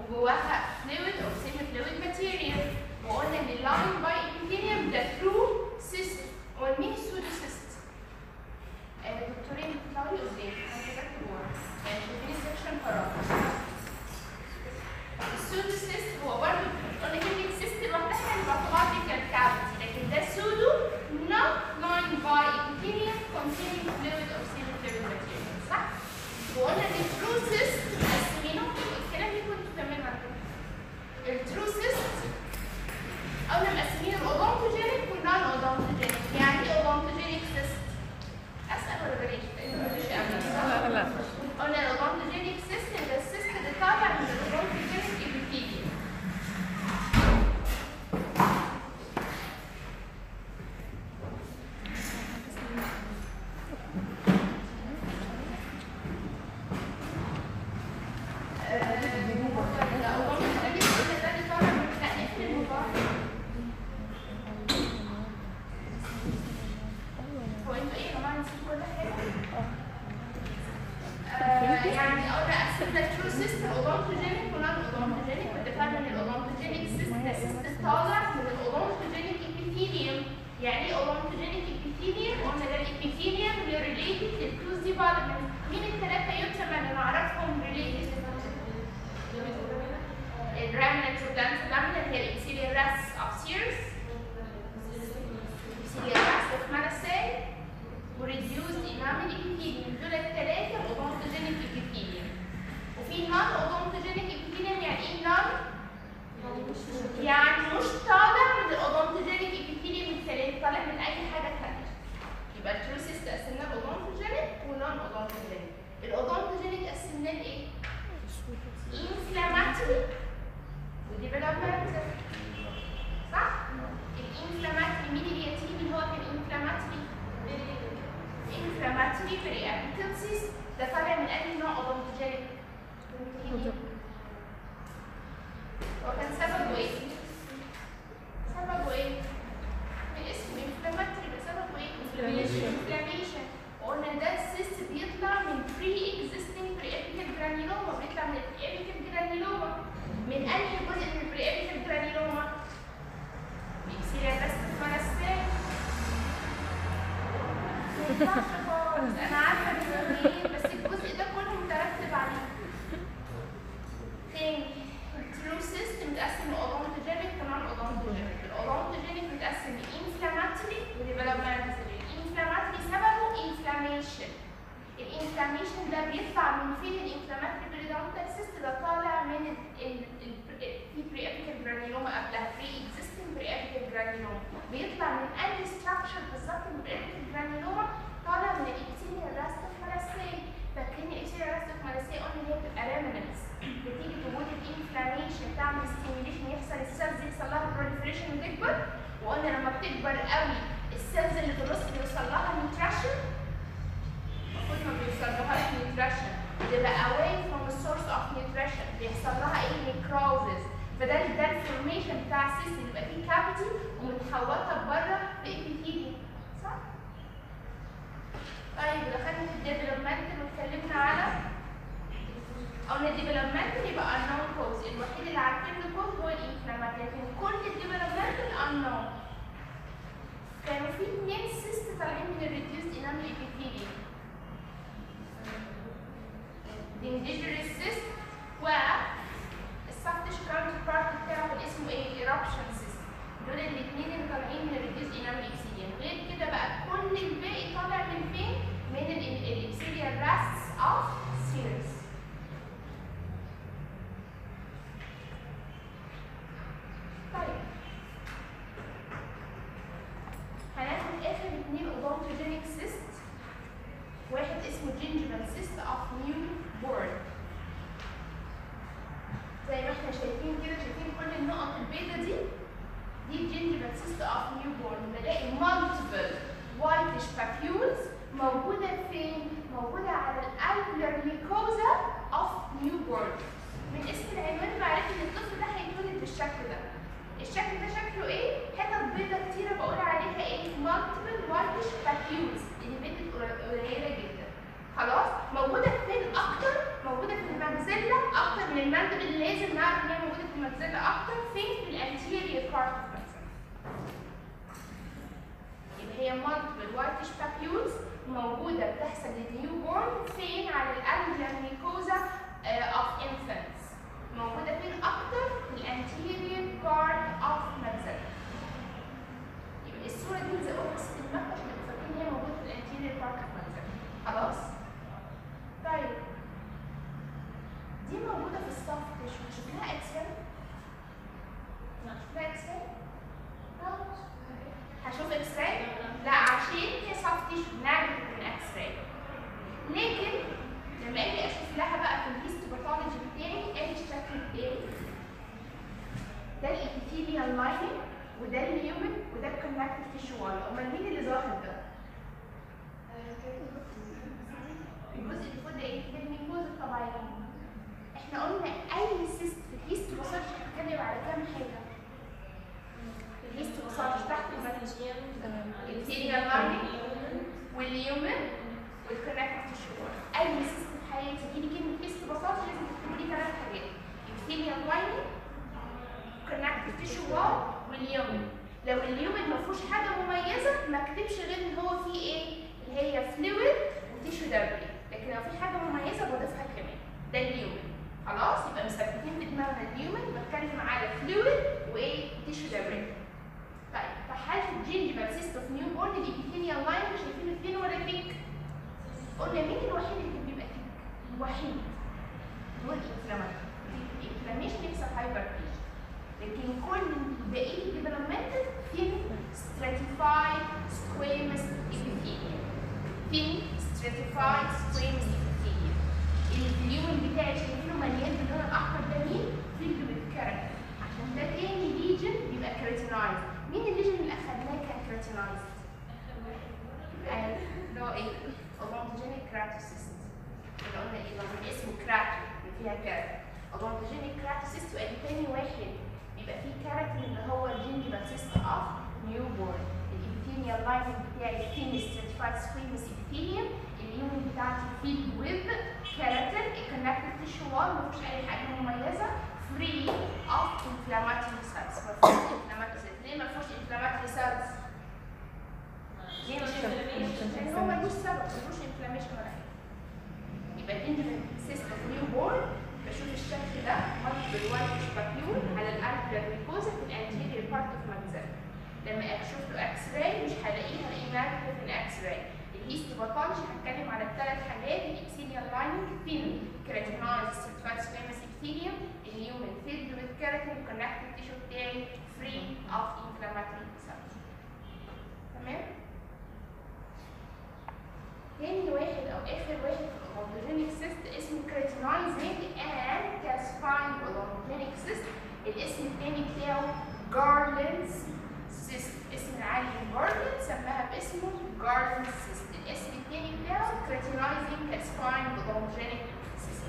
وجواها فلويد او سيمي فلويد ماتيريال وقلنا ان اللاين باي ابيثيليوم ده ترو سيست ومين سودو سيست الدكتورين بتطلعوا لي قدام انا كتبت ورا يعني شايفين السكشن فراغ السودو سيست هو برضه قلنا كلمة سيست لوحدها يعني باثولوجيكال كافيتي لكن ده سودو not lined by epithelium containing fluid or semi-fluid material صح؟ وقلنا ان الترو سيست مقسمينه الكلام اللي كنتوا كمان عندكم الترو سيست قلنا مقسمين الاودونتوجينيك والنون اودونتوجينيك يعني ايه اودونتوجينيك سيست؟ اسال ولا بلاش؟ لان مفيش امل صح؟ لا لا قلنا الاودونتوجينيك سيست ده السيست اللي طالع من الاودونتوجينيك ابيثيليوم هو انتوا ايه يا جماعه نسيتوا كل حاجه؟ آه، يعني قلنا قسمنا الترو سيست اودونتوجينيك ونون اودونتوجينيك واتفقنا ان الاودونتوجينيك سيست ده سيست طالع من الاودونتوجينيك ابيثيليوم يعني ايه اودونتوجينيك ابيثيليوم؟ قلنا ده الابيثيليوم اللي ريليتد للتوز ديفلوبمنت مين الثلاثه يوتم اللي نعرفهم ريليتد الرامنت والدانس لامنا اللي هي الابيثيليوم راس ابسيرس الابيثيليوم راس اوف وريديوزد انامل ابيثيليوم دول الثلاثه الاودونتوجينيك ابيثيليوم وفي نون اودونتوجينيك ابيثيليوم يعني ايه نون؟ يعني مش طالع من الاودونتوجينيك ابيثيليوم الثلاثه طالع من اي حاجه ثانيه يبقى التروسيس قسمناه الاودونتوجينيك ونون اودونتوجينيك الاودونتوجينيك قسمناه لايه؟ انفلاماتوري وديفلوبمنتال صح؟ الانفلاماتوري مين اللي يتيم اللي هو كان انفلاماتوري؟ انفلاماتوري بريابيتنسيس ده طالع من انهي نوع اودونتوجينيك؟ هو كان سببه ايه؟ سببه ايه؟ من اسمه انفلاماتوري ده سببه ايه؟ Inflammation. انفلاميشن وقلنا ده السيست بيطلع من بري اكزيستنج بري ابيكال جرانيلوما بيطلع من البري ابيكال جرانيلوما من انهي جزء من البري ابيكال جرانيلوما؟ بيكسيريا بس فلسطين ما ينفعش خالص انا عارفه بيسميه بس الجزء ده كله مترتب عليه تاني الترو سيستم متقسم لاودونتوجينيك ونون اودونتوجينيك الاودونتوجينيك متقسم لانفلاماتوري وديفلوبمنتال الانفلاماتوري سببه انفلاميشن الانفلاميشن ده بيطلع من فين الانفلاماتوري بريدونتال سيست ده طالع من ال ال ال في بري ابيكال جرانيلوما قبلها بري اكزيستنج بري ابيكال جرانيلوما بيطلع من انهي ستراكشر بالظبط من بري ابيكال جرانيلوما طالع من الابيثيليال راستف ملاسيه فاكرين الابيثيليال راستف ملاسيه قلنا ان هي بتبقى ريمننس نتيجه وجود الانفلاميشن تعمل ستيميليشن يحصل السيلز يحصل لها بروليفريشن وتكبر وقلنا لما بتكبر قوي السيلز اللي في النص بيوصل لها نيوتريشن المفروض ما بيوصلهاش نيوتريشن بتبقى away from the source of nutrition بيحصل لها ايه necrosis فده ده الفورميشن بتاع السيست اللي بيبقى فيه كافيتي ومتحوطه بره بابيثيليوم صح؟ طيب دخلنا في الديفلوبمنتال واتكلمنا على قلنا الديفلوبمنتال يبقى unknown cause الوحيد اللي عارفين له cause هو الانفلاماتوري لكن كل الديفلوبمنتال unknown كانوا في اتنين سيست طالعين من الريديوسد انامل ابيثيليوم الانجيجريس سيست و السبتش كاونتر بارت بتاعه اللي اسمه ايه؟ الايربشن سيست دول الاثنين اللي طالعين من الريديوسد انامل ابيثيليوم غير كده بقى كل الباقي طالع من فين؟ من الابيثيليال راستس اوف سيرس طيب هناخد اخر اتنين اودونتوجينيك سيست واحد اسمه جينجيفال سيست اوف نيو بورن زي ما احنا شايفين كده شايفين كل النقط البيضاء دي دي جينجيفال سيست اوف نيو بورن بلاقي مالتيبل وايتش بابيولز موجودة فين؟ موجودة على الالفيولار ميكوزا اوف نيو بورن من اسم العنوان بعرف ان الطفل ده هيتولد بالشكل ده الشكل ده شكله ايه؟ حتت بيضة كتيرة بقول عليها ايه؟ multiple whitish papules اللي قليلة جدا خلاص؟ موجودة فين أكتر؟ موجودة في المنزلة أكتر من المندب اللي لازم نعرف المجزله اكتر فين في الانتيريور بارت اوف المجزله يبقى هي multiple whitish papules موجوده بتحصل للنيو بورن فين على الالجيال ميكوزا اوف infants موجوده فين اكتر في الانتيريور بارت اوف المجزله يبقى الصوره دي زي قلت ست المكتب عشان تبقوا فاكرين ان هي موجوده في الانتيريور بارت اوف المجزله خلاص طيب دي موجوده في السوفت تيشو شكلها اكس راي شكلها اكس راي هشوف اكس راي لا عشان هي سوفت تيشو نعرف من اكس راي لكن لما اجي اشوف لها بقى في الهيستوباثولوجي بتاعي ادي الشكل بتاعي ده الابيثيليال لايننج وده الهيومن وده الكونكتيف تيشو وال امال مين اللي ظاهر ده؟ الجزء اللي فوق ده ايه؟ ده الميكوز الطبيعيه احنا قلنا اي سيست في الهيستوباثولوجي بتتكلم على كام حاجه؟ في الهيستوباثولوجي تحت المنهج الابيثيليال لايننج والهيومن والكونكتيف تيشو وال اي سيست في حياتي يجي لي كلمه هيستوباثولوجي لازم تكتبوا لي ثلاث حاجات الابيثيليال لايننج كونكتيف تيشو وال واليومن لو اليومن ما فيهوش حاجه مميزه ما اكتبش غير ان هو فيه ايه اللي هي فلويد وتيشو دبري لكن لو في حاجه مميزه بضيفها كمان ده اليومن خلاص يبقى مثبتين في دماغنا اليومن بتكلم على فلويد وايه تيشو دبري طيب في حاله الجينجيفال سيست اوف نيو بورن الابيثيليال لاين شايفين فين ولا ثيك قلنا مين الوحيد اللي كان بيبقى ثيك الوحيد هو الانفلاماتوري الانفلاميشن يكسر هايبر لكن كل بقيه الديفلوبمنتال thin stratified squamous epithelium thin stratified squamous epithelium الفليوم بتاعي شايفينه مليان باللون الاحمر ده مين؟ فيلد بالكاركتر عشان ده تاني ليجن بيبقى كريتينايز مين الليجن اللي اخدناه كان كريتينايز؟ اللي هو ايه؟ اودونتوجينيك كراتوسيست اللي قلنا ايه؟ لما اسمه كراتو اللي فيها كاركتر اودونتوجينيك كراتوسيست وادي تاني واحد بيبقى فيه كاركتر اللي هو الجينجيفال سيست اوف نيو بورن الابيثيليال لايننج بتاعي ثين ستراتيفايد سكويموس ابيثيليوم اليوم بتاعتي فيلد ويز كاركتر الكونكتيف تيشو وال مفيش اي حاجه مميزه فري اوف انفلاماتوري سيلز مفيش انفلاماتوري سيلز ليه مفيش انفلاماتوري سيلز؟ ليه مش لان هو ملوش سبب ملوش انفلاميشن ولا حاجه يبقى الجينجيفال سيست اوف نيو بورن بشوف الشكل ده مالتيبل وايت باكيول على الالفير ميكوزا في الانتيريور بارت اوف ماكزيلا لما اشوف له اكس راي مش هلاقيه هلاقيه ماكتوب في الاكس راي الهيستوباثولوجي هتكلم على الثلاث حاجات الابسيليال لايننج ثين كيراتينايز سيرتيفايد سكويموس ابثيليوم الهيومن فيلد وذ كيراتين كونكتيف تيشو بتاعي فري اوف انفلاماتوري سيلز تمام تاني واحد او اخر واحد في الاودوجينيك سيست اسمه كريتينايزنج اند كالسفاين اودوجينيك سيست الاسم التاني بتاعه جارلنز سيست اسم العالم جارلند سماها باسمه جارلند سيست الاسم التاني بتاعه كريتينايزنج كالسفاين اودوجينيك سيست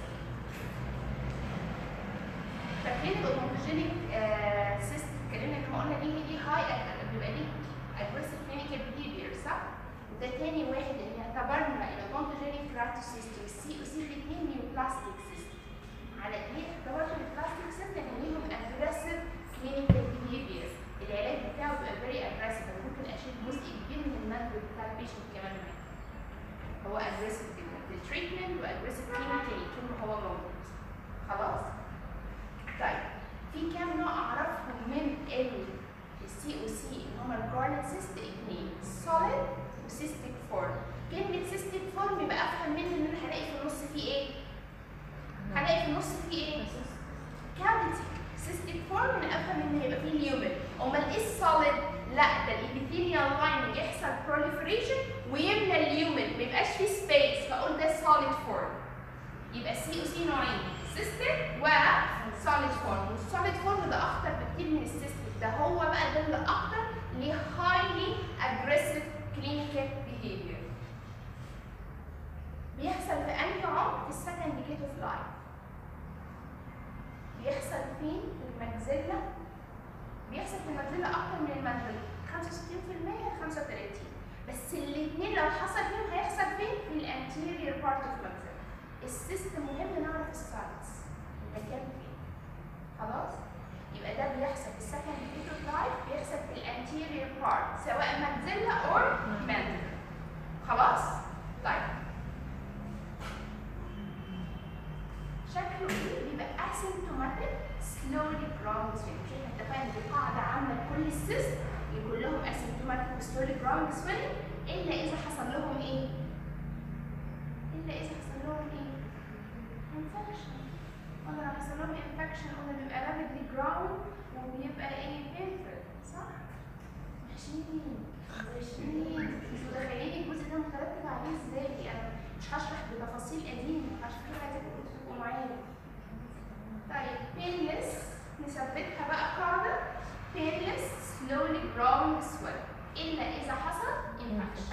فاكرين الاودوجينيك سيست اتكلمنا كما قلنا ليه ليه هاي بيبقى ليه aggressive clinical behavior صح؟ ده تاني واحد اللي اعتبرنا الاودونتوجينيك كراتوسيست والسي او سي الاثنين نيوبلاستيك سيست على ايه اعتبرنا البلاستيك سيست ان ليهم اجريسيف كلينيكال بيهيفير العلاج بتاعه بيبقى فيري اجريسيف انا ممكن اشيل جزء كبير من المنهج بتاع البيشنت كمان معاه هو اجريسيف جدا في التريتمنت واجريسيف كلينيكالي طول ما هو موجود خلاص طيب في كام نوع اعرفهم من السي او سي اللي هم الجارنت سيست اثنين solid وسيستيك فورم كلمة سيستيك فورم يبقى افهم منه ان انا هلاقي في النص فيه ايه؟ هلاقي في النص فيه ايه؟ كافيتي سيستيك فورم انا افهم ان هيبقى فيه اليومن امال ايه السوليد؟ لا ده الابيثيليال لايننج يحصل بروليفريشن ويملى اليومن ما يبقاش فيه سبيس فاقول ده سوليد فورم يبقى سي او سي نوعين سيستيك وسوليد فورم والسوليد فورم ده اخطر بكتير من السيستيك ده هو بقى ده اللي اكتر ليه هايلي اجريسيف clinical behavior بيحصل في انهي عمر؟ في السكند ديكيت اوف لايف بيحصل فين؟ في المجزلة بيحصل في المجزلة أكتر من المنهل 65% 35 بس الاثنين لو حصل فيهم هيحصل فين؟ في الانتيريور بارت اوف المجزلة السيستم مهم نعرف السايتس المكان فين خلاص؟ جراوند سويلنج مش احنا اتفقنا ان دي قاعده عامه لكل السيست اللي كلهم اسيمتوماتيك وستوري جراوند سويلنج الا اذا حصل لهم ايه؟ الا اذا حصل لهم ايه؟ انفكشن قلنا لو حصل لهم انفكشن قلنا بيبقى رابيدلي جراوند وبيبقى ايه؟ بيرفكت صح؟ وحشين وحشين مش متخيلين الجزء ده مترتب عليه ازاي انا مش هشرح بتفاصيل قديمه عشان كده عايزاكم تبقوا معايا طيب painless نثبتها بقى قاعدة painless slowly growing swell إلا إذا حصل infection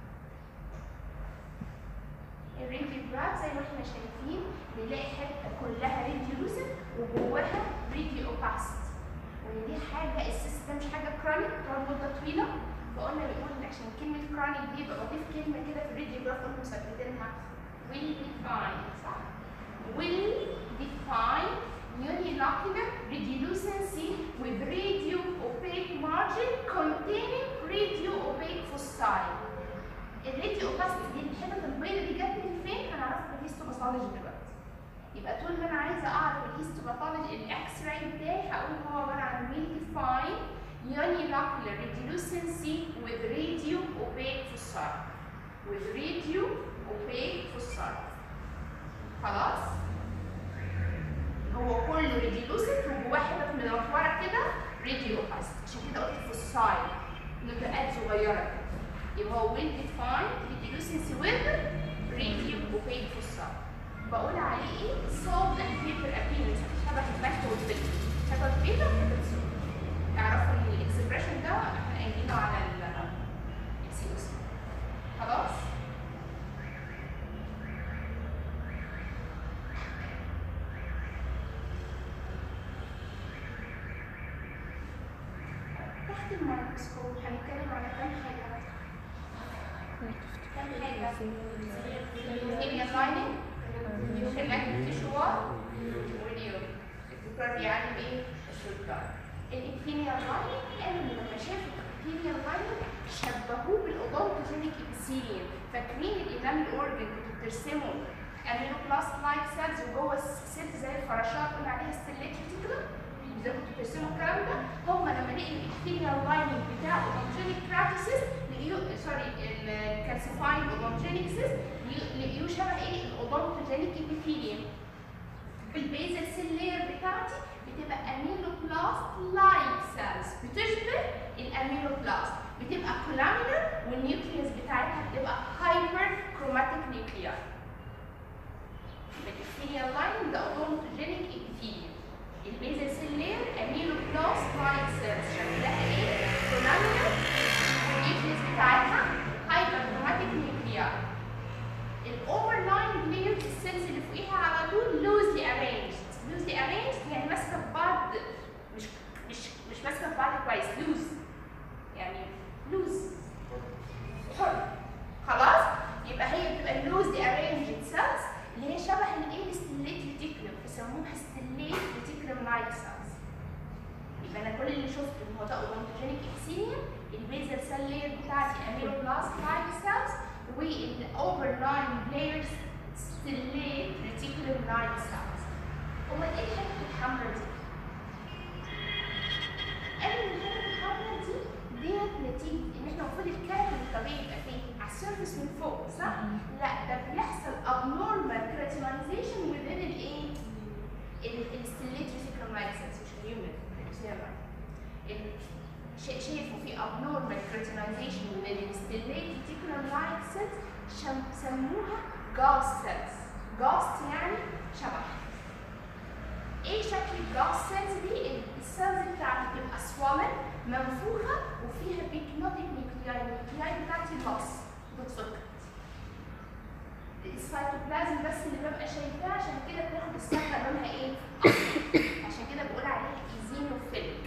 الراديوجراف زي ما احنا شايفين بنلاقي حتة كلها ريديوسن وجواها ريديو اوباست ودي حاجة السيست ده مش حاجة كرونيك بتقعد مدة طويلة فقلنا بنقول إن عشان كلمة كرونيك دي يبقى بضيف كلمة كده في الراديوجراف قلنا مثبتينها will define صح will define unilocular radiolucency with radio opaque margin containing radio opaque foci. الراديو اوباسيتي دي الحتت البيضاء دي جت من فين؟ هنعرفها في الهيستوباثولوجي دلوقتي. يبقى طول ما انا عايزه اعرف الهيستوباثولوجي الاكس راي بتاعي هقول هو عباره عن will define unilocular radiolucency with radio opaque foci. with radio opaque foci. خلاص؟ هو كله ريديلوسنت وجواه حتت مدوره كده راديو اوباست عشان كده قلت فوساي نتوءات صغيره كده يبقى هو ويل ديفاين ريديلوسنسي ويز راديو اوبيك فوساي بقول عليه ايه؟ سولد اند بيبر ابيرنس شبه البحث والفيلم شبه البيبر وشبه السولد اعرفوا ان الاكسبريشن ده احنا قايلينه على السيوس خلاص؟ تحت الميكروسكوب هنتكلم على كام حاجة كام حاجة الهيميا لايننج الكونكتيف تيشو وول واليوم الدكتور بيعلم ايه؟ الشرطان الابثينيال لايننج قالوا ان لما شافوا الابثينيال لايننج شبهوه بالاودونتوجينيك ابيثيليوم فاكرين الانامل اورجن كنتوا بترسموا اميلوبلاست لايك سيلز وجوه السيلز زي الفراشات قلنا عليها ستيليت ريتيكولم زي ما كنتوا بترسموا الكلام ده هم لما لقوا الابثيليال لايننج بتاع اودونتوجينيك كراتيسيس لقيوه سوري الكالسيفايد اودونتوجينيك سيست لقيوه شبه ايه الاودونتوجينيك ابيثيليوم البيزل سيل لاير بتاعتي بتبقى اميلوبلاست لايك سيلز بتشبه الاميلوبلاست بتبقى كولامينر والنيوكليوس بتاعتها بتبقى هايبر كروماتيك نيوكليار الابثيليال لاين ده اودونتوجينيك ابيثيليوم البيزل سيل لاير اميلوبلاست لايك سيلز شكلها ايه كولامينر والنيوكليوس بتاعتها هايبر كروماتيك نيوكليار الاوفرلاين لاير السيلز اللي فوقيها على طول لوزلي ارينجد لوزلي ارينجد يعني ماسكه في بعض مش مش مش ماسكه في بعض كويس لوز يعني لوز حر خلاص يبقى هي بتبقى لوزلي ارينجد سيلز اللي هي شبه الايه الستيليت ريتيكولم بيسموها ستيليت ريتيكولم لايك سيلز يبقى انا كل اللي شفته ان هو ده اودونتوجينيك ابسينيوم البيزل سيل لاير بتاعتي اميلوبلاست لايك سيلز والاوفرلاين لايرز ستيليت ريتيكولم لايك سيلز امال ايه الحته الحمراء دي؟ قالوا ان الحته الحمراء دي ديت نتيجه ان احنا المفروض الكارت الطبيعي يبقى فين؟ على السيرفس من فوق صح؟ لا ده بيحصل abnormal keratinization within الايه؟ الستيليت ريتيكولم لايك سيلز مش الهيومن شيء شايفوا في abnormal keratinization within الستيليت ريتيكولم لايك سيلز سموها جاس سيلز جاس يعني شبح ايه شكل الجاس سيلز دي السيلز بتاعتي بتبقى swollen منفوخه وفيها بيكنوتيك نيوكلياي النيوكلياي بتاعتي loss بتفقد السيتوبلازم بس اللي ببقى شايفاه عشان كده بتاخد الصفحه لونها ايه؟ اصفر عشان كده بقول عليها ايزينوفيليك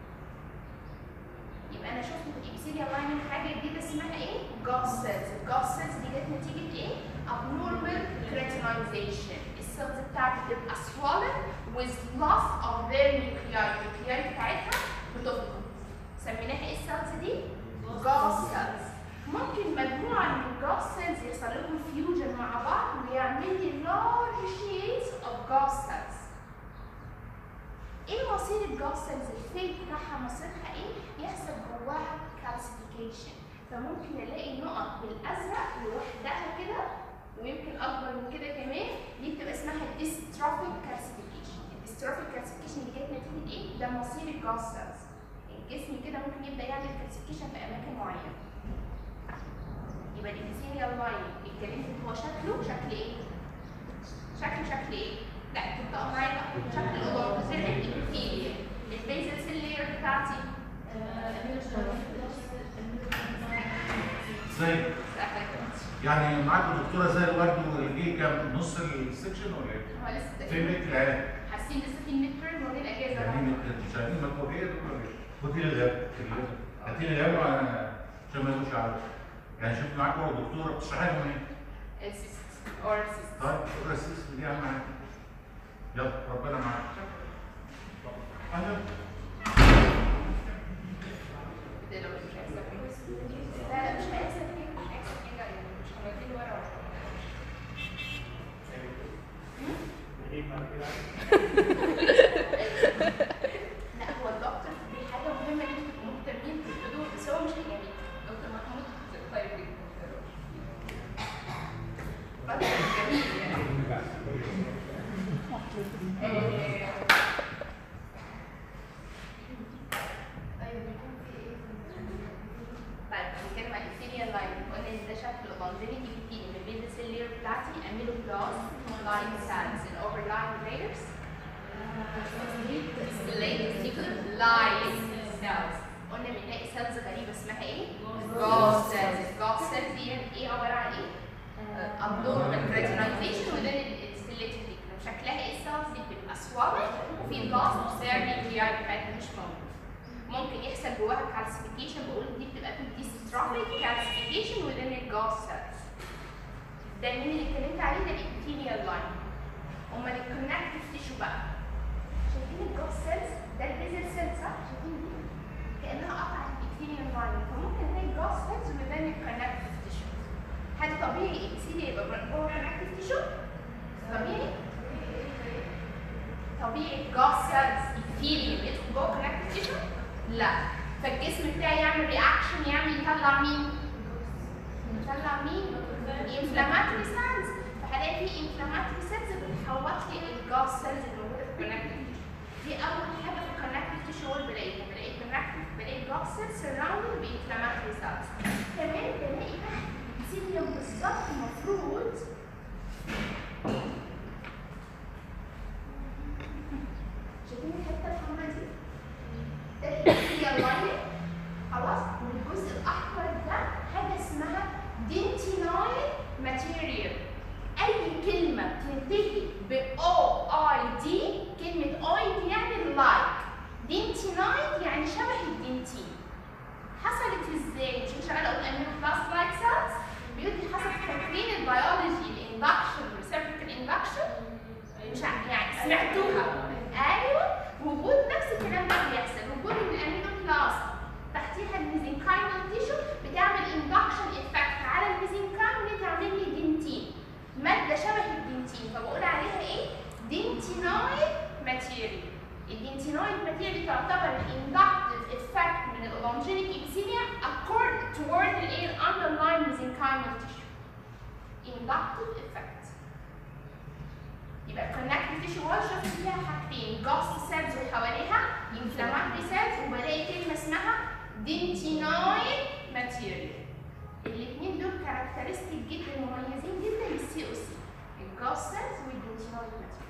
يبقى انا شفت في الابسيليا لايننج حاجه جديده اسمها ايه؟ جاس سيلز، الجاس سيلز دي جت نتيجه ايه؟ abnormal keratinization السيلز بتاعتي بتبقى swollen with loss of their nuclei النيوكلياي بتاعتها بتفقد سميناها ايه السيلز دي؟ جاس سيلز ممكن مجموعه من الجاس سيلز يحصل لهم فيوجن مع بعض ويعمل لي large sheets of gas cells ايه مصير الجاز سيلز الفيت بتاعها مصيرها ايه يحصل جواها كالسيفيكيشن فممكن الاقي نقط بالازرق لوحدها كده ويمكن اكبر من كده كمان دي بتبقى اسمها ديستروفيك كالسيفيكيشن الديستروفيك كالسيفيكيشن دي جت نتيجه ايه ده مصير الجاز سيلز الجسم كده ممكن يبدا يعمل كالسيفيكيشن في اماكن معينه يبقى الابيثيليال لاين اتكلمت هو شكله شكل ايه شكله شكل ايه لا تبقى معايا بقى شكل الاوضه زي الابيثيليال البيزل سيل لير بتاعتي زي سهله كده يعني معاكم دكتوره زي الورد واللي جه كام نص السكشن ولا ايه؟ هو لسه في تقريبا متر يعني حاسين لسه في الميد تيرم ولا الاجازه يعني بقى انتوا شايفين مكتوبيه دول ولا ايه؟ خدي لي الغاب هاتي لي الغاب وانا عشان ما يقولوش عارف يعني شوف معاكم دكتوره بتشرحي لهم ايه؟ السيست اور سيست طيب دكتوره سيس دي اهم حاجه يلا ربنا معاك اهلا ده لو مش هيحصل حاجه لا لا مش هيحصل حاجه مش هيحصل حاجه يعني مش هنوديه ورا ولا لا هو الدكتور دي حاجه مهمه ان انتوا تبقوا مهتمين بالحضور بس هو مش يعني دكتور محمود طيب جدا دكتور جميل يعني آه، طيب بيكون في ايه؟ طيب هنتكلم عن الابيثيليال لاين قلنا ان ده شكل الاوبانجينيك ابيثيليوم ما بين السيل لير بتاعتي اميلو بلاس لاين سيلز الاوفرلاين لايرز لاين سيلز قلنا بنلاقي سيلز غريبه اسمها ايه؟ جوس سيلز الجوس سيلز دي ايه عباره عن ايه؟ abnormal keratinization within الستيليتي شكلها ايه السيلز دي بتبقى swollen وفي بلاس وسير الجي اي بتاعتها مش موجود ممكن يحصل جواها calcification بقول دي بتبقى في dystrophic calcification within the gauze cells ده مين اللي اتكلمت عليه ده الابيثيليال لاين امال الكونكتيف تيشو بقى شايفين الجوز سيلز ده البيزل سيل صح شايفين دي كانها قطعه الابيثيليال لاين فممكن نلاقي الجوز سيلز within الكونكتيف تيشو هل طبيعي الابيثيليال يبقى جوه الكونكتيف تيشو طبيعي طبيعي جوز سيلز ابيثيليوم يدخل جوه الكونكتيف تيشو لا فالجسم بتاعي يعمل رياكشن يعمل يطلع مين؟ يطلع مين؟ انفلاماتوري سيلز فهلاقي في انفلاماتوري سيلز بتحوط لي الجاز سيلز اللي موجوده في الكونكتيف دي اول حاجه في الكونكتيف تيشو هو بلاقيها بلاقي الكونكتيف بلاقي جاز سيلز سراوندد بانفلاماتوري سيلز كمان بلاقي تحت سيليوم بالظبط المفروض شايفين الحته الحمراء دي؟ ده الابيثيليال لاين خلاص والجزء الاحمر ده حاجه اسمها دينتينايل ماتيريال اي كلمه بتنتهي ب او اي دي كلمه اي دي يعني لايك دينتينايل يعني شبه الدينتين حصلت ازاي؟ مش أنا شغاله اقول امينو بلاس لايك سيلز بيقول لي حصلت فاكرين البيولوجي الاندكشن ريسبتيكال اندكشن مش عارف يعني سمعتوها ايوه وجود نفس الكلام ده بيحصل وجود الامينو بلاس تحتيها الميزنكايمال تيشو بتعمل اندكشن افكت على الميزنكايم اللي تعمل لي دينتين ماده شبه الدينتين فبقول عليها ايه؟ دينتينايل ماتيريال الدينتينايل ماتيريال تعتبر الاندكتيف افكت من الاولونجينيك ابيثيليوم accord toward الايه underlying mesenchymal tissue inductive effect يبقى الكونكتيف تيشو وول شفت فيها حاجتين جاست سيلز وحواليها انفلاماتوري سيلز وبلاقي كلمه اسمها دينتينايل ماتيريال الاثنين دول كاركترستيك جدا مميزين جدا للسي او سي الجاست سيلز والدينتينايل ماتيريال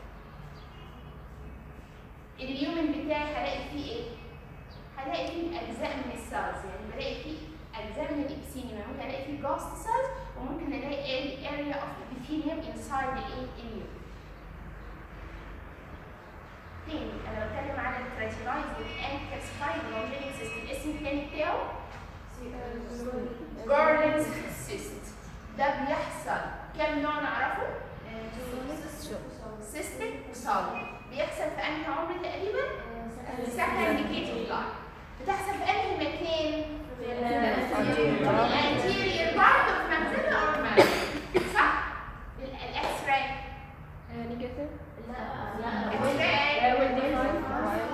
اليومن بتاعي هلاقي فيه ايه؟ هلاقي فيه اجزاء من السيلز يعني بلاقي فيه اجزاء من الابسينيوم ممكن الاقي فيه جاست سيلز وممكن الاقي اريا اوف epithelium inside الايه؟ اليوم تاني انا بتكلم على الكراتينايزد اند كالسيفايد لونجينيك سيست الاسم التاني بتاعه جارلنز سيست ده بيحصل كام نوع نعرفه؟ سيستك وصالب بيحصل في انهي عمر تقريبا؟ سكند ديكيتد لايف بتحصل في انهي مكان؟ الانتيريور بارت اوف ماكسيلا اور صح؟ الاكس راي نيجاتيف الاكس راي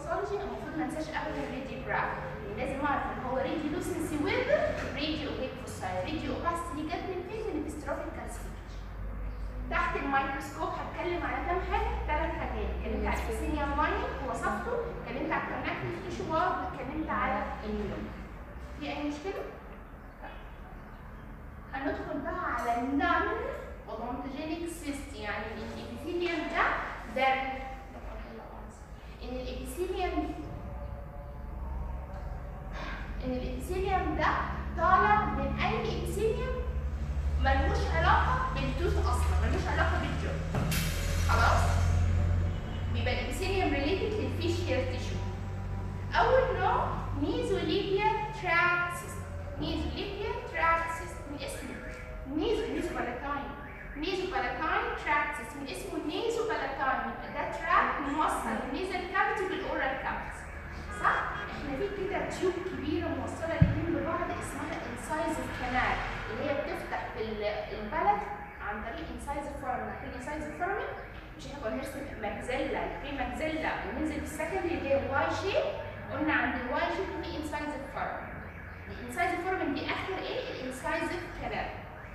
باثولوجي المفروض ما انساش ابدا الراديوجراف لازم اعرف ان هو راديو لوسنسي ويز راديو هيبوسايد راديو اوباستي جت من فين من الديستروفيك كالسيفيكيشن تحت الميكروسكوب هتكلم على كام حاجه ثلاث حاجات اتكلمت على السينيا ماين ووصفته اتكلمت على الكونكتيف تيشو واتكلمت على النيوم في اي مشكله؟ هندخل بقى على النون اودونتوجينيك سيست يعني الابيثيليوم ده ده ان الابيثيليوم ان الابيثيليوم ده طالع من اي ابيثيليوم ملوش علاقه بالتوث اصلا ملوش علاقه بالجو خلاص بيبقى الابيثيليوم ريليتد للفيشيال تيشو اول نوع ميزوليبيا تراكت سيستم ميزوليبيا تراكت سيستم من اسمه ميزو ميزو بالاتاين ميزو بالاتاين تراكت سيستم من اسمه ميزو بالاتاين يبقى ده تراك موصل الميزل كافيتي بالاورال كافيتي صح؟ احنا في كده تيوب كبيره موصله الاثنين ببعض اسمها انسايزر كانال اللي هي بتفتح في ال- البلد عن طريق انسايزر فورمن عارفين انسايزر فورمن مش احنا كنا نرسم ماكزيلا بري ماكزيلا وننزل في السكندري اللي هي الواي شيب قلنا عند الواي شيب في انسايزر فورمن الانسايزر فورمن دي اخر ايه؟ الانسايزر كانال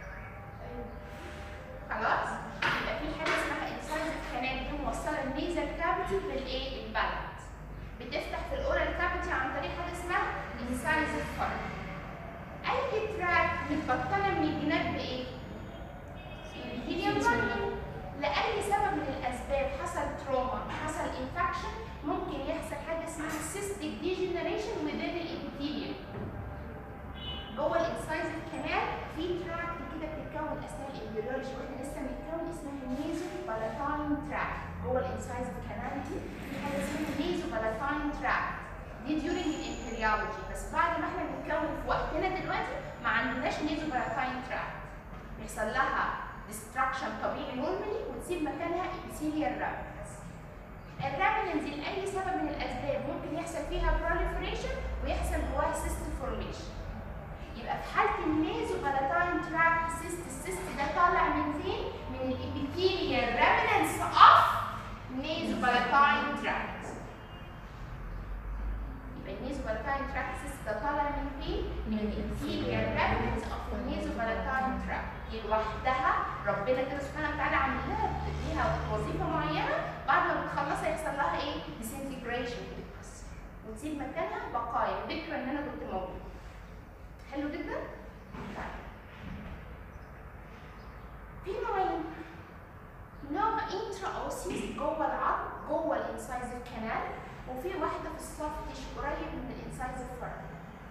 خلاص؟ يبقى في حاجه اسمها انسايزر كانال دي موصله النيزل كافيتي بالايه؟ البلد بتفتح في الاورال كافيتي عن طريق حاجه اسمها انسايزر فورمن اي تراك متبطنه من الجناب بايه؟ الابيثيليوم لايننج لاي سبب من الاسباب حصل تروما حصل انفكشن ممكن يحصل حاجه اسمها سيستيك ديجنريشن within الابيثيليوم جوه الانسايزر كمان في تراك كده بتتكون اثناء الامبريولوجي واحنا لسه بنتكون اسمها النيزو بالاتاين تراك جوه الانسايزر كمان دي في حاجه اسمها النيزو بالاتاين تراك دي during الامبريولوجي بس بعد ما احنا بنتكون في وقتنا دلوقتي ما عندناش نيزو بالاتاين تراك بيحصل لها destruction طبيعي نورمالي وتسيب مكانها epithelial remnants. الرامننز لأي سبب من الأسباب ممكن يحصل فيها proliferation ويحصل جواها cyst formation. يبقى في حالة النيزو بالاتاين تراك سيست السيست ده طالع من فين؟ من الابيثيليال remnants of nasal palatine tract. يبقى النيزو بالاتاين تراك سيست ده طالع من فين؟ من الابيثيليال remnants of النيزو بالاتاين تراك. دي لوحدها ربنا كده سبحانه وتعالى عامل لها ليها وظيفة معينة بعد ما بتخلصها يحصل لها ايه؟ disintegration بتتكسر وتسيب مكانها بقايا ذكرى ان انا كنت موجود. حلو جدا؟ طيب. في نوعين نوع انترا اوسيس جوه العظم جوه الانسايزر كانال وفي واحده في السوفت تيشو قريب من الانسايزر فرد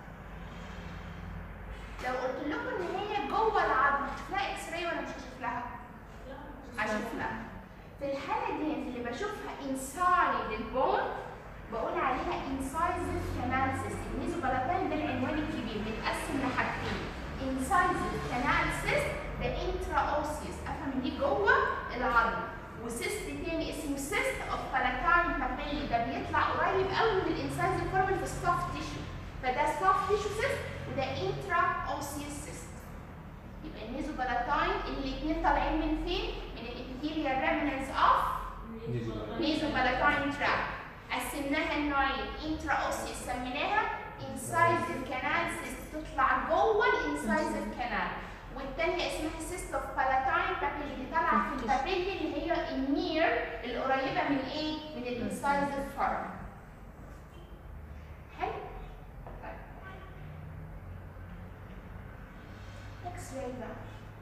لو قلت لكم ان هي جوه العظم هشوف لها اكس راي ولا مش هشوف لها؟ هشوف لها في الحاله دي اللي بشوفها انسايد البون بقول عليها انسايزر كانال سيستم الميزوبالاتين ده العنوان الكبير متقسم لحاجتين انسايزر كانال سيست ده انترا اوسيوس افهم ان دي جوه العظم وسيست تاني اسمه سيست اوف بالاتاين بابيلي ده بيطلع قريب قوي من الانسايزر فورمال في السوفت تيشو فده سوفت تيشو سيست وده انترا اوسيوس سيست يبقى الميزوبالاتين الاثنين طالعين من فين؟ من الابيثيليال ريمننس اوف ميزوبالاتين تراك قسمناها لنوعين انترا اوسيس سميناها انسايزر كانال سيست تطلع جوه الانسايزر كانال والتانية اسمها سيست اوف بالاتاين بابيلي اللي طالعه في البابيلي اللي هي النير القريبه من ايه؟ من الانسايزر فارم حلو؟ طيب اكس راي بقى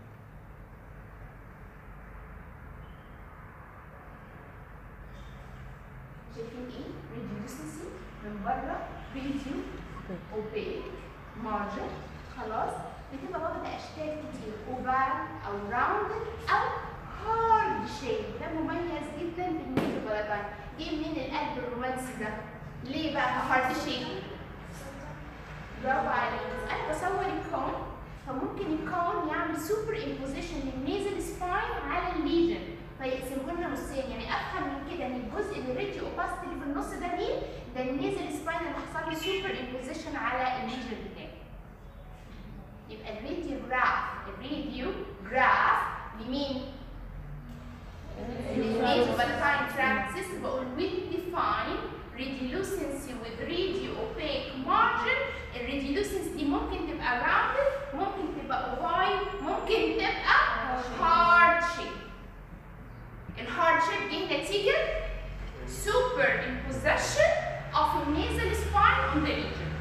شايفين ايه؟ ريديوسنسي من بره ريديو اوبيك مارجن خلاص بتبقى واخده اشكال كتير اوفال او راوند او هارد شيب ده مميز جدا بالميزوبالاتاين جه منين القلب الرومانسي ده؟ ليه بقى هارد شيب؟ برافو عليك انا بصور الكون فممكن الكون يعمل سوبر امبوزيشن للنيزل سباين على الليجن فيقسمه لنا نصين يعني افهم من كده ان الجزء اللي ريديو اوباستي اللي في النص ده مين؟ ده النيزل سباين اللي حصل له سوبر امبوزيشن على الليجن بتاعه. يبقى الراديو جراف الراديو جراف لمين؟ للنيزو بالاتاين تراكت سيستم بقول ويل ديفاين radiolucency with radio opaque margin الريديولوسنس دي ممكن تبقى rounded ممكن تبقى oval ممكن تبقى hard shape الهارد شيب دي نتيجة superimposition of a nasal spine on the region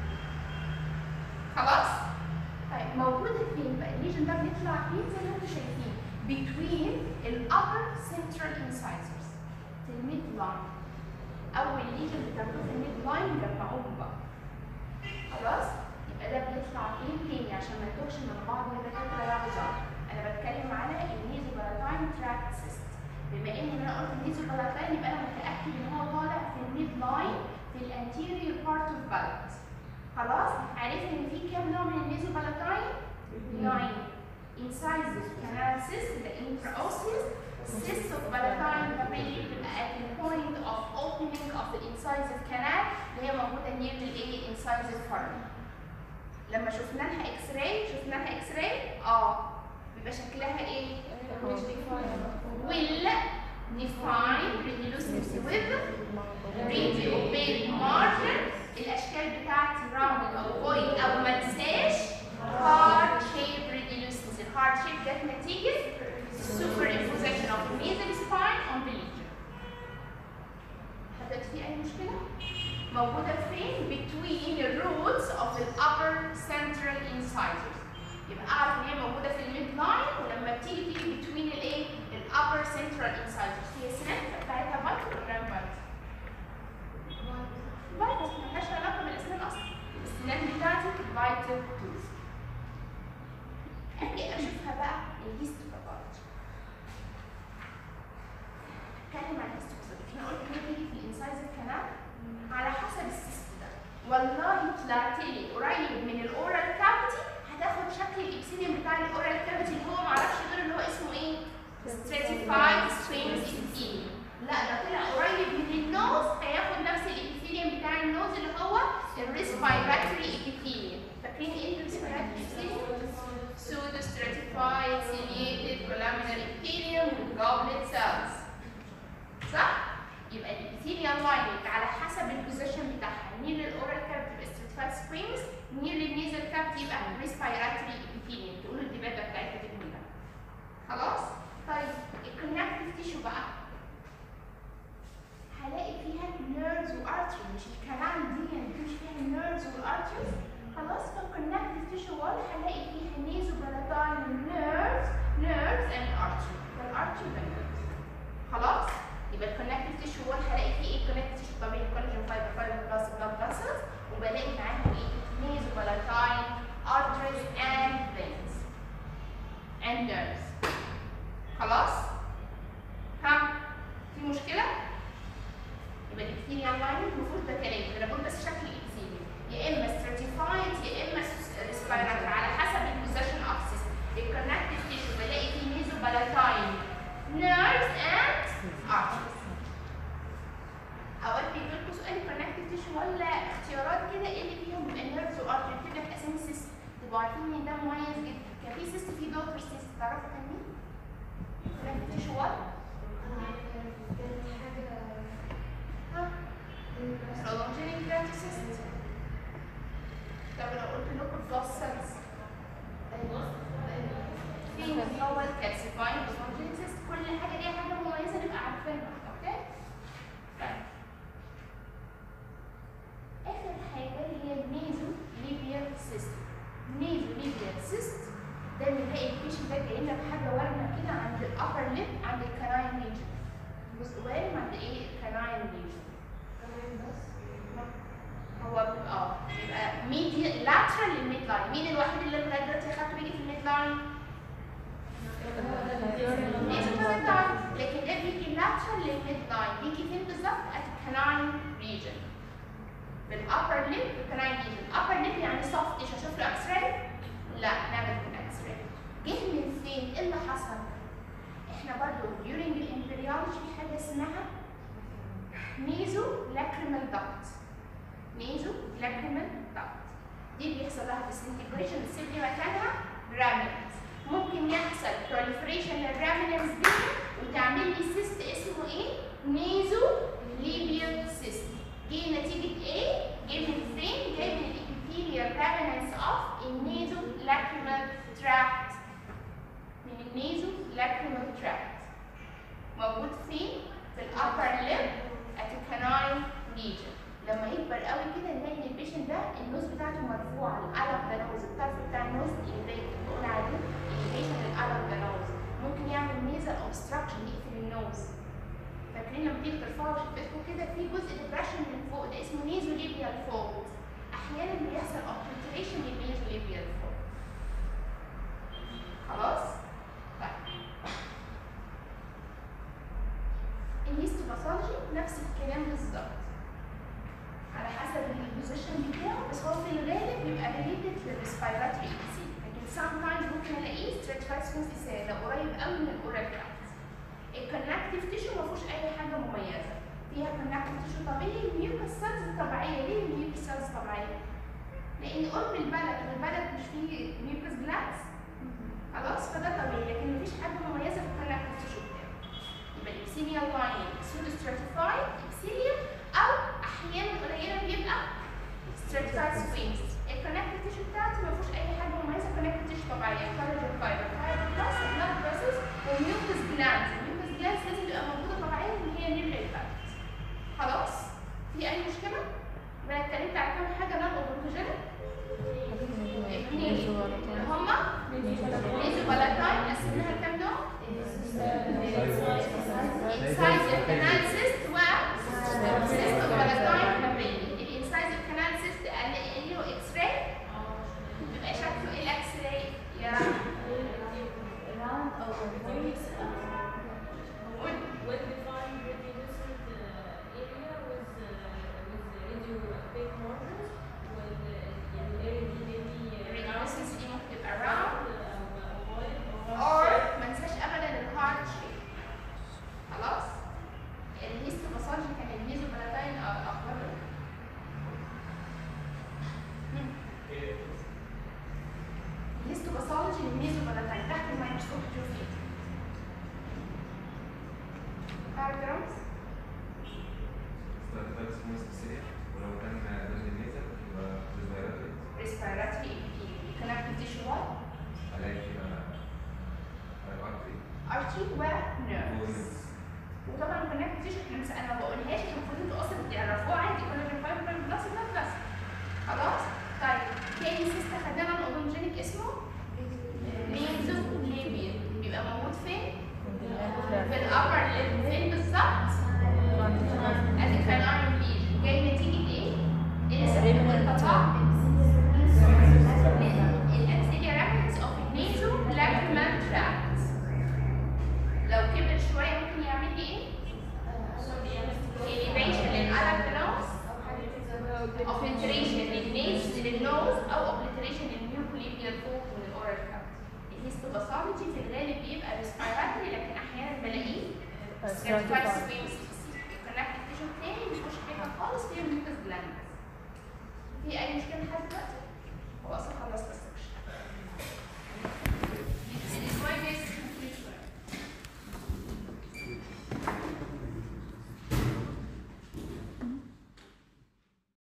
خلاص؟ طيب موجودة فين بقى؟ الليجن ده بيطلع فين زي ما انتم شايفين between ال upper central incisors في الميد لاين أول ليجن بتاخدوه في الميد لاين جمعوهم بقى خلاص؟ يبقى ده بيطلع فين تاني عشان ما نتوهش من بعض يا دكاترة يا هزار أنا بتكلم على النيزو باراتاين تراكت سيست بما ان انا قلت النيزو باراتاين يبقى انا متاكد ان هو طالع في الميد لاين في الانتيريور بارت اوف بالانس خلاص عرفت ان في كام نوع من النيزو باراتاين؟ نوعين incisors canal cyst the intraosseous cyst of palatine papillae بتبقى at the point of opening of the incisive canal اللي هي موجوده near للايه incisive foramen لما شفنا لها اكس راي شفنا لها اكس راي اه بيبقى شكلها ايه؟ مش defined. will define radiolucency with radio opaque margin الاشكال بتاعتي rounded او void او ما انساش hard shape radiolucency الهارد shape جت نتيجه superimposition of nasal spine on the lesion حضرتك في اي مشكله؟ موجوده فين؟ between the roots of the upper central incisors يبقى اعرف ان هي موجوده في الميد لاين ولما بتيجي تيجي between الايه؟ الابر central incisors هي السنان بتاعتها بايت ولا جرام بايت؟ بايت ملهاش علاقه بالاسنان اصلا السنان بتاعتي بايت توث اجي اشوفها بقى الهيستوباثولوجي اتكلم عن الهيستوباثولوجي احنا قلنا ان هي بتيجي في الانسايزر كانال على حسب السيست ده والله طلعت لي قريب من الاورال كافيتي هتاخد شكل الابسيليوم بتاع الاورال كافيتي اللي هو معرفش غير اللي هو اسمه ايه؟ stratified squamous epithelium لا ده طلع قريب من النوز هياخد نفس الابيثيليوم بتاع النوز اللي هو الريسبيراتوري epithelium فاكرين ايه الريسبيراتوري epithelium؟ pseudo stratified ciliated columnar epithelium with goblet cells صح؟ يبقى الابيثيليال لايننج على حسب البوزيشن بتاعها نير للاورال كافيتي يبقى stratified squamous نير للنيزل كافيتي يبقى respiratory epithelium تقولوا الدبابه بتاعتها دي كلها خلاص؟ طيب الكونكتيف تيشو بقى هلاقي فيها نيرفز وارتري مش الكلام دي يعني مش فيها نيرفز والارتريز خلاص فالكونكتيف تيشو وول هلاقي فيها نيزو بلاتاين نيرفز نيرفز اند ارتري والارتري ده نيرفز خلاص يبقى الكونكتيف تيشو وول هلاقي فيه ايه كونكتيف تيشو طبيعي كولاجين فايبر فايبر بلس بلاد فاسلز وبلاقي معاهم ايه نيزو بلاتاين arteries and veins and nerves خلاص ها في مشكله يبقى الابثيليال لايننج المفروض ده كلام انا بقول بس شكل الابثيليوم يا اما stratified يا اما ريسبيراتوري على حسب البوزيشن اوف سيستم الكونكتيف تيشو بلاقي فيه ميزو بالاتاين nerves and arteries اوقات بيجي لكم سؤال الكونكتيف تيشو ولا اختيارات كده ايه اللي فيهم بيبقى نيرفز وارتري يكتب لك اسامي سيست تبقوا عارفين ان ده مميز جدا كان في سيست في دوتر سيست تعرفوا كان مين؟ كونكتيف تيشو ولا؟ ها؟ prolonging graticyst طب لو قلت لكم فلوس سيلز فين هو الكالسيفاين prolonging cyst كل حاجه ليها حاجه مميزه نبقى عارفينها اوكي طيب اخر حاجه هي النيزو ليبيال سيست نيزو ليبيال سيست ده بنلاقي البيشن ده جاي لنا بحاجه ورمه كده عند الابر ليب عند الكناين ريجن جزء وارم عند ايه الكناين ريجن هو بيبقى اه بيبقى ميدي لاترال للميد لاين مين الوحيد اللي لغايه دلوقتي خدته بيجي في الميد لاين؟ لاين لكن ده بيجي لاترال للميد لاين بيجي فين بالظبط؟ at الكناين ريجن بالابر ليب الكناين ريجن upper ليب يعني soft مش هشوف له اكس راي؟ لا نعمل من اكس راي جه من فين؟ ايه اللي حصل؟ احنا برضو during الامبريولوجي في حاجه اسمها ميزو لاكريمال داكت ميزو لاكريمال داكت دي بيحصل لها disintegration بتسيب لي مكانها رامينز ممكن يحصل proliferation للرامينز دي وتعمل لي سيست اسمه ايه؟ ميزو ليبيال سيست يكبر قوي كده نلاقي ان البيشنت ده النوز بتاعته مرفوعه الالف ده نوز الطرف بتاع النوز اللي بنقول عليه البيشنت الالف ده نوز ممكن يعمل نيزل اوبستراكشن يقفل النوز فاكرين لما تيجي ترفعوا شفتكم كده في جزء ديبرشن من فوق ده اسمه نيزو ليبيال فولد احيانا بيحصل اوبتريشن للنيزو ليبيال فولد خلاص طيب الهيستوباثولوجي نفس الكلام بالظبط على حسب البوزيشن بتاعه بس هو في الغالب بيبقى ريليتد للريسبيراتوري اكسيد لكن سام تايمز ممكن الاقيه ستريتفايد سبيسيس لو قريب قوي من الاورال كات الكونكتيف تيشو ما فيهوش اي حاجه مميزه فيها كونكتيف تيشو طبيعي الميوكس سيلز الطبيعيه ليه الميوكس سيلز طبيعيه؟ لان قرب البلد والبلد مش فيه ميوكس جلاندز خلاص فده طبيعي لكن مفيش حاجه مميزه في الكونكتيف تيشو بتاعه يبقى الابسيليال لاين سودو ستراتيفايد ابسيليوم او احيانا قليله بيبقى ستراتيفايد سوينجز الكونكتيف تيشو بتاعتي ما فيهوش اي حاجه مميزه كونكتيف تيشو طبيعيه كولاجين فايبر فايبر بلس بلاد فيسلز وميوكس جلاندز الميوكس جلاندز لازم تبقى موجوده طبيعيه ان هي نير الفات خلاص في اي مشكله؟ يبقى أنا اتكلمت على كام حاجه نون اوبرتوجينيك اثنين اللي هما نيزو فالاتاين قسمناها لكام نوع؟ انسايز الكنال سيست و سيست فالاتاين فاميلي الانسايز الكنال سيست اللي له اكس راي بيبقى شكله ايه الاكس راي يا round or very قول well defined radiolucent uh, area with uh, with radiopaque markers with uh, يعني area دي maybe الريديوسنس دي ممكن تبقى راوند أو wide اور ما ننساش ابدا الهارد شيب خلاص الهيستوباثولوجي كان الميزو بلاتاين اخبار إيه؟ مم. الهيستوباثولوجي للميزو بلاتاين تحت الميكروسكوب تشوفيه diagrams ستارت اسمه سبيسيفيك ولو كان ضمن النيزل يبقى ريسبيراتوري respiratory epithelium connective tissue what? الاقي فيها ارتري artery و nerves وطبعا الكونكتيف تيشو احنا مس- انا ما بقولهاش عشان المفروض انتوا اصلا تعرفوها عادي كولاجين فايبر بلس بلس بلس خلاص طيب تاني سيست خدنا الاودونجينيك اسمه ميزو ليبيا بيبقى موجود فين؟ في الابر ليب فين بالظبط؟ ادي كان ايرون ليج جاي نتيجه ايه؟ الاسم والقطاع الانسيليا رابيدز اوف النيزو لاكريمال تراكت لو كبر شويه ممكن يعمل لي ايه؟ elevation للقلب نوز obliteration للنيز للنوز او obliteration للميوكوليبيال فوق من الاورال كاب الهيستوباثولوجي في الغالب بيبقى ريسبيراتوري لكن احيانا بلاقيه stratified swings الكونكتيف تيشو تاني مش مشكله خالص فيه ميوكس جلاند في اي مشكله لحد دلوقتي؟ هو اصلا